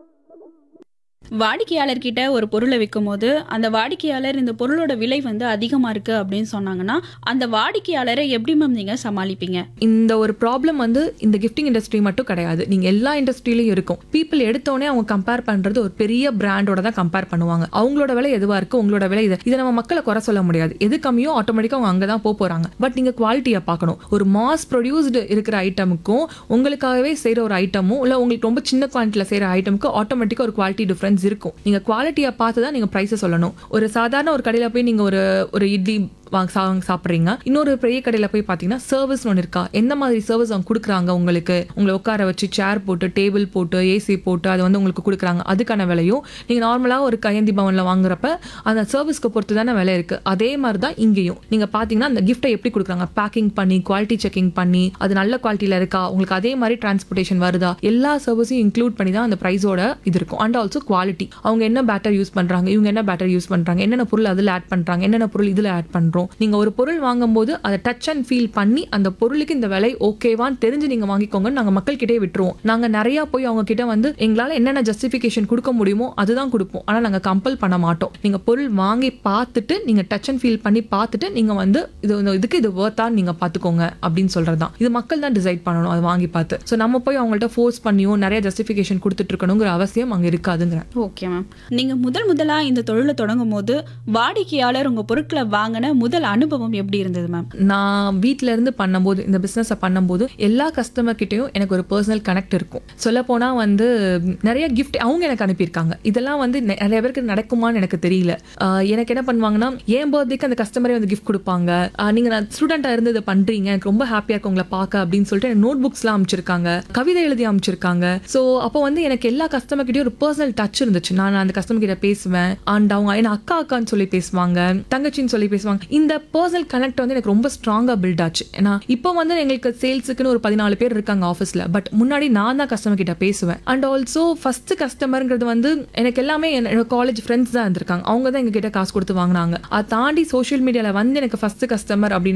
வாடிக்கையாளர்கிட்ட ஒரு பொருளை விற்கும்போது அந்த வாடிக்கையாளர் இந்த பொருளோட விலை வந்து அதிகமா இருக்கு அப்படின்னு சொன்னாங்கன்னா அந்த வாடிக்கையாளரை எப்படி மேம் நீங்க சமாளிப்பீங்க இந்த ஒரு ப்ராப்ளம் வந்து இந்த கிஃப்டிங் இண்டஸ்ட்ரி மட்டும் கிடையாது நீங்க எல்லா இண்டஸ்ட்ரியிலும் இருக்கும் பீப்புள் எடுத்தோடனே அவங்க கம்பேர் பண்றது ஒரு பெரிய பிராண்டோட தான் கம்பேர் பண்ணுவாங்க அவங்களோட விலை எதுவா இருக்கு உங்களோட விலை இது இதை நம்ம மக்களை குறை சொல்ல முடியாது எது கம்மியோ ஆட்டோமேட்டிக்கா அவங்க அங்கே தான் போக போறாங்க பட் நீங்க குவாலிட்டியை பார்க்கணும் ஒரு மாஸ் ப்ரொடியூஸ்டு இருக்கிற ஐட்டமுக்கும் உங்களுக்காகவே செய்யற ஒரு ஐட்டமும் இல்ல உங்களுக்கு ரொம்ப சின்ன குவான்டிட்டியில் செய்யற ஐட்டமுக்கும் ஆட்டோமேட்டிக்கா ஒரு குவாலிட்டி டிஃபரன்ஸ் இருக்கும் நீங்க குவாலிட்டியை பார்த்து தான் நீங்க ப்ரைஸை சொல்லணும் ஒரு சாதாரண ஒரு கடையில போய் நீங்க ஒரு ஒரு இட்லி வாங்க சா வாங்கி சாப்பிட்றீங்க இன்னொரு பெரிய கடையில் போய் பார்த்தீங்கன்னா சர்வீஸ் ஒன்று இருக்கா எந்த மாதிரி சர்வீஸ் அவங்க கொடுக்குறாங்க உங்களுக்கு உங்களை உட்கார வச்சு சேர் போட்டு டேபிள் போட்டு ஏசி போட்டு அதை வந்து உங்களுக்கு கொடுக்குறாங்க அதுக்கான விலையும் நீங்கள் நார்மலாக ஒரு கையந்தி பவனில் வாங்குறப்ப அந்த சர்வீஸ்க்கு பொறுத்து தானே விலை இருக்குது அதே மாதிரி தான் இங்கேயும் நீங்கள் பார்த்தீங்கன்னா அந்த கிஃப்ட்டை எப்படி கொடுக்குறாங்க பேக்கிங் பண்ணி குவாலிட்டி செக்கிங் பண்ணி அது நல்ல குவாலிட்டியில் இருக்கா உங்களுக்கு அதே மாதிரி டிரான்ஸ்போர்ட்டேஷன் வருதா எல்லா சர்வீஸையும் இன்க்ளூட் பண்ணி தான் அந்த ப்ரைஸோட இது இருக்கும் அண்ட் ஆல்சோ குவாலிட்டி அவங்க என்ன பேட்டர் யூஸ் பண்ணுறாங்க இவங்க என்ன பேட்டர் யூஸ் பண்ணுறாங்க என்னென்ன பொருள் அதில் ஆட் பண்ணுறாங்க என்னென்ன பொருள் இதில் ஆட் பண்ணுறோம் நீங்கள் ஒரு பொருள் வாங்கும்போது அதை டச் அண்ட் ஃபீல் பண்ணி அந்த பொருளுக்கு இந்த விலை ஓகேவான்னு தெரிஞ்சு நீங்கள் வாங்கிக்கோங்கன்னு நாங்கள் மக்கள்கிட்டே விட்டுருவோம் நாங்கள் நிறையா போய் அவங்க கிட்ட வந்து எங்களால் என்னென்ன ஜஸ்டிஃபிகேஷன் கொடுக்க முடியுமோ அதுதான் கொடுப்போம் ஆனால் நாங்கள் கம்பல் பண்ண மாட்டோம் நீங்கள் பொருள் வாங்கி பார்த்துட்டு நீங்கள் டச் அண்ட் ஃபீல் பண்ணி பார்த்துட்டு நீங்கள் வந்து இது இந்த இதுக்கு இது ஒர்த்தான்னு நீங்கள் பார்த்துக்கோங்க அப்படின்னு சொல்கிறது தான் இது மக்கள் தான் டிசைட் பண்ணணும் அதை வாங்கி பார்த்து ஸோ நம்ம போய் அவங்கள்ட்ட ஃபோர்ஸ் பண்ணியும் நிறைய ஜஸ்டிஃபிகேஷன் கொடுத்துட்டு இருக்கணுங்கிற அவசியம் அங்கே இருக்காதுங்கிறேன் ஓகே மேம் நீங்க முதல் முதலா இந்த தொழிலை தொடங்கும் போது வாடிக்கையாளர் உங்க பொருட்களை வாங்கின முதல் அனுபவம் எப்படி இருந்தது மேம் நான் வீட்ல இருந்து பண்ணும்போது இந்த பிஸ்னஸை பண்ணும்போது எல்லா கஸ்டமர் கிட்டயும் எனக்கு ஒரு பர்சனல் கனெக்ட் இருக்கும் சொல்ல போனா வந்து நிறைய கிஃப்ட் அவங்க எனக்கு அனுப்பியிருக்காங்க இதெல்லாம் வந்து நெ- நிறைய பேருக்கு நடக்குமான்னு எனக்கு தெரியல ஆஹ் எனக்கு என்ன பண்ணுவாங்கன்னா என் பர்த்டேக்கு அந்த கஸ்டமரே வந்து கிஃப்ட் கொடுப்பாங்க ஆஹ் நீங்க நான் ஸ்டூடெண்டா இருந்து இதை பண்றீங்க எனக்கு ரொம்ப ஹாப்பியா இருக்கு உங்களை பார்க்க அப்படின்னு சொல்லிட்டு எனக்கு நோட் புக்ஸ்லாம் அமைச்சிருக்காங்க கவிதை எழுதி அமைச்சிருக்காங்க ஸோ அப்போ வந்து எனக்கு எல்லா கஸ்டமர் கிட்டயும் ஒரு பர்சனல் டச் இருந்துச்சு நான் அந்த கஸ்டமர் கிட்ட பேசுவேன் அண்ட் அவங்க என்ன அக்கா அக்கான்னு சொல்லி பேசுவாங்க தங்கச்சின்னு சொல்லி பேசுவாங்க இந்த பர்சனல் கனெக்ட் வந்து எனக்கு ரொம்ப ஸ்ட்ராங்காக பில்ட் ஆச்சு ஏன்னா இப்போ வந்து எங்களுக்கு சேல்ஸுக்குன்னு ஒரு பதினாலு பேர் இருக்காங்க ஆஃபீஸில் பட் முன்னாடி நான் தான் கஸ்டமர் கிட்ட பேசுவேன் அண்ட் ஆல்சோ ஃபர்ஸ்ட் கஸ்டமருங்கிறது வந்து எனக்கு எல்லாமே என்னோட காலேஜ் ஃப்ரெண்ட்ஸ் தான் இருந்திருக்காங்க அவங்க தான் எங்ககிட்ட காசு கொடுத்து வாங்கினாங்க அதை தாண்டி சோஷியல் மீடியாவில் வந்து எனக்கு ஃபர்ஸ்ட் கஸ்டமர் அப்படின்னா